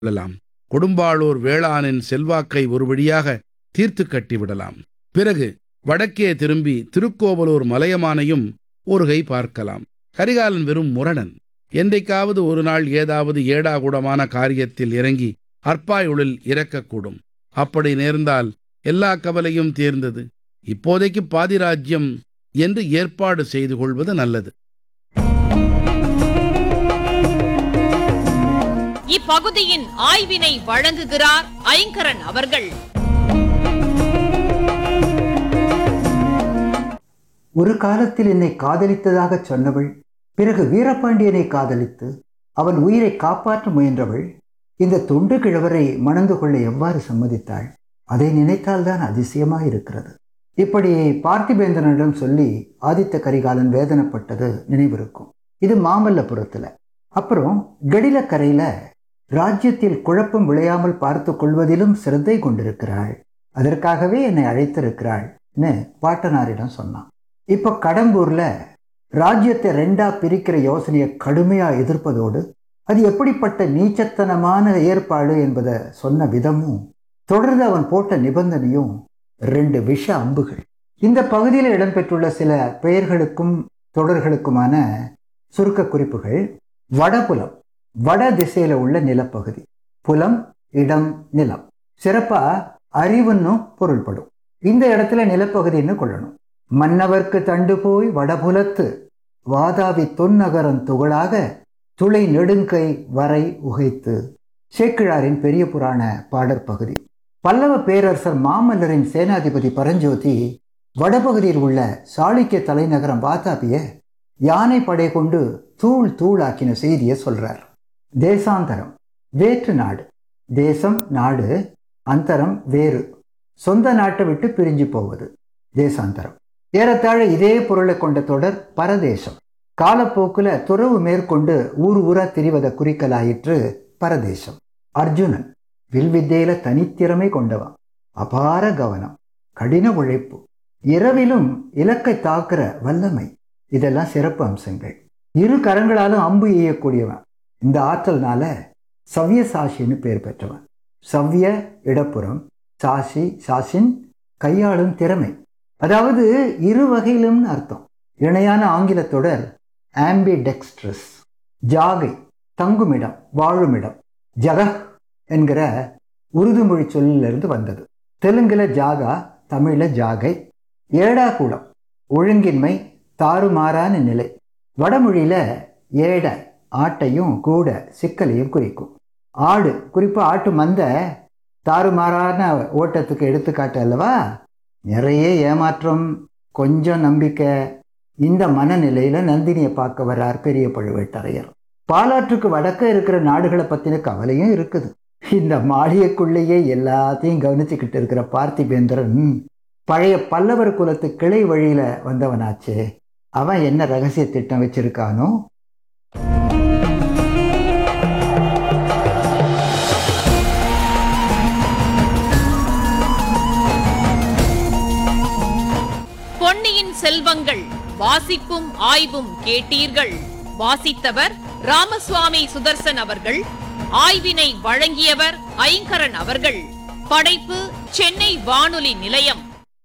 விடலாம் கொடும்பாளூர் வேளாணின் செல்வாக்கை ஒரு வழியாக தீர்த்து கட்டிவிடலாம் பிறகு வடக்கே திரும்பி திருக்கோவலூர் மலையமானையும் ஒரு கை பார்க்கலாம் கரிகாலன் வெறும் முரணன் என்றைக்காவது ஒரு நாள் ஏதாவது ஏடாகூடமான காரியத்தில் இறங்கி அற்பாயுளில் இறக்கக்கூடும் அப்படி நேர்ந்தால் எல்லா கவலையும் தீர்ந்தது இப்போதைக்கு பாதி ராஜ்யம் என்று ஏற்பாடு செய்து கொள்வது நல்லது இப்பகுதியின் ஆய்வினை வழங்குகிறார் ஐங்கரன் அவர்கள் ஒரு காலத்தில் என்னை காதலித்ததாகச் சொன்னவள் பிறகு வீரபாண்டியனை காதலித்து அவன் உயிரை காப்பாற்ற முயன்றவள் இந்த தொண்டு கிழவரை மணந்து கொள்ள எவ்வாறு சம்மதித்தாள் அதை நினைத்தால்தான் அதிசயமாய் இருக்கிறது இப்படி பார்த்திபேந்திரனிடம் சொல்லி ஆதித்த கரிகாலன் வேதனைப்பட்டது நினைவிருக்கும் இது மாமல்லபுரத்துல அப்புறம் கடிலக்கரையில ராஜ்யத்தில் குழப்பம் விளையாமல் பார்த்து கொள்வதிலும் சிரத்தை கொண்டிருக்கிறாள் அதற்காகவே என்னை அழைத்திருக்கிறாள்னு பாட்டனாரிடம் சொன்னான் இப்ப கடம்பூர்ல ராஜ்யத்தை ரெண்டா பிரிக்கிற யோசனையை கடுமையா எதிர்ப்பதோடு அது எப்படிப்பட்ட நீச்சத்தனமான ஏற்பாடு என்பதை சொன்ன விதமும் தொடர்ந்து அவன் போட்ட நிபந்தனையும் ரெண்டு விஷ அம்புகள் இந்த பகுதியில் இடம்பெற்றுள்ள சில பெயர்களுக்கும் தொடர்களுக்குமான சுருக்க குறிப்புகள் வடபுலம் வட திசையில உள்ள நிலப்பகுதி புலம் இடம் நிலம் சிறப்பா அறிவுன்னு பொருள்படும் இந்த இடத்துல நிலப்பகுதின்னு கொள்ளணும் மன்னவர்க்கு தண்டு போய் வடபுலத்து வாதாவி தொன்னகரன் துகளாக துளை நெடுங்கை வரை உகைத்து சேக்கிழாரின் பெரிய புராண பாடற் பகுதி பல்லவ பேரரசர் மாமல்லரின் சேனாதிபதி பரஞ்சோதி வடபகுதியில் உள்ள சாளுக்கிய தலைநகரம் வாதாபிய யானை படை கொண்டு தூள் தூளாக்கின செய்தியை சொல்றார் தேசாந்தரம் வேற்று நாடு தேசம் நாடு அந்தரம் வேறு சொந்த நாட்டை விட்டு பிரிஞ்சு போவது தேசாந்தரம் ஏறத்தாழ இதே பொருளை கொண்ட தொடர் பரதேசம் காலப்போக்குல துறவு மேற்கொண்டு ஊர் ஊரா திரிவதை குறிக்கலாயிற்று பரதேசம் அர்ஜுனன் வில்வித்தையில தனித்திறமை கொண்டவன் அபார கவனம் கடின உழைப்பு இரவிலும் இலக்கை தாக்குற வல்லமை இதெல்லாம் சிறப்பு அம்சங்கள் இரு கரங்களாலும் அம்பு எய்யக்கூடியவன் இந்த ஆற்றல்னால சவ்ய சாஷின்னு பேர் பெற்றவன் சவ்ய இடப்புறம் சாஷி சாஷின் கையாளும் திறமை அதாவது இரு வகையிலும்னு அர்த்தம் இணையான ஆங்கில தொடர் ஆம்பி டெக்ஸ்ட்ரஸ் ஜாகை தங்குமிடம் வாழுமிடம் ஜகஹ் என்கிற உருது மொழி சொல்லிலிருந்து வந்தது தெலுங்குல ஜாகா தமிழ்ல ஜாகை ஏடாகூடம் ஒழுங்கின்மை தாறுமாறான நிலை வடமொழியில ஏட ஆட்டையும் கூட சிக்கலையும் குறிக்கும் ஆடு குறிப்பா ஆட்டு மந்த தாறுமாறான ஓட்டத்துக்கு எடுத்துக்காட்டு அல்லவா நிறைய ஏமாற்றம் கொஞ்சம் நம்பிக்கை இந்த மனநிலையில நந்தினியை பார்க்க வர்றார் பெரிய பழுவேட்டரையர் பாலாற்றுக்கு வடக்க இருக்கிற நாடுகளை பத்தின கவலையும் இருக்குது இந்த மாளிகைக்குள்ளேயே எல்லாத்தையும் கவனிச்சுக்கிட்டு இருக்கிற பார்த்திபேந்திரன் பழைய பல்லவர் குலத்து கிளை வழியில வந்தவனாச்சே அவன் என்ன ரகசிய திட்டம் வச்சிருக்கானோ பொன்னியின் செல்வங்கள் வாசிப்பும் ஆய்வும் கேட்டீர்கள் வாசித்தவர் ராமசுவாமி சுதர்சன் அவர்கள் ஆய்வினை வழங்கியவர் ஐங்கரன் அவர்கள் படைப்பு சென்னை வானொலி நிலையம்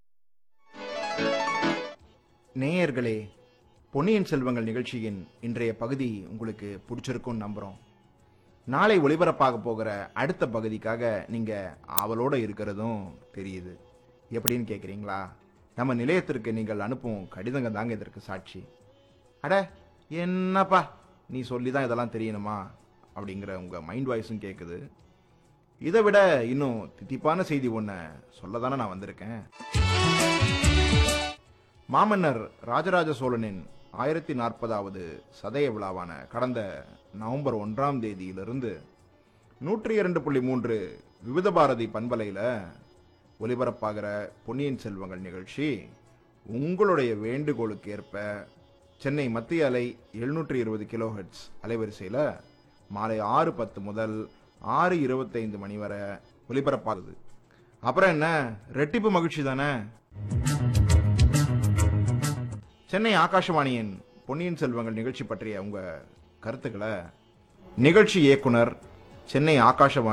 நேயர்களே பொன்னியின் செல்வங்கள் நிகழ்ச்சியின் இன்றைய பகுதி உங்களுக்கு பிடிச்சிருக்கும்னு நம்புகிறோம் நாளை ஒளிபரப்பாக போகிற அடுத்த பகுதிக்காக நீங்கள் ஆவலோட இருக்கிறதும் தெரியுது எப்படின்னு கேட்குறீங்களா நம்ம நிலையத்திற்கு நீங்கள் அனுப்பும் கடிதங்க தாங்க இதற்கு சாட்சி அட என்னப்பா நீ சொல்லி தான் இதெல்லாம் தெரியணுமா அப்படிங்கிற உங்கள் மைண்ட் வாய்ஸும் கேட்குது இதை விட இன்னும் தித்திப்பான செய்தி ஒன்று சொல்ல தானே நான் வந்திருக்கேன் மாமன்னர் ராஜராஜ சோழனின் ஆயிரத்தி நாற்பதாவது சதய விழாவான கடந்த நவம்பர் ஒன்றாம் தேதியிலிருந்து நூற்றி இரண்டு புள்ளி மூன்று விவித பாரதி பண்பலையில் ஒலிபரப்பாகிற பொன்னியின் செல்வங்கள் நிகழ்ச்சி உங்களுடைய வேண்டுகோளுக்கு ஏற்ப சென்னை மத்திய அலை எழுநூற்றி இருபது கிலோஹெட்ஸ் அலைவரிசையில் மாலை ஆறு பத்து முதல் ஆறு இருபத்தைந்து மணி வரை ஒலிபரப்பாகுது அப்புறம் என்ன ரெட்டிப்பு மகிழ்ச்சி தானே சென்னை ஆகாஷவாணியின் பொன்னியின் செல்வங்கள் நிகழ்ச்சி பற்றிய உங்க கருத்துக்களை நிகழ்ச்சி இயக்குனர் சென்னை ஆகாஷவாணி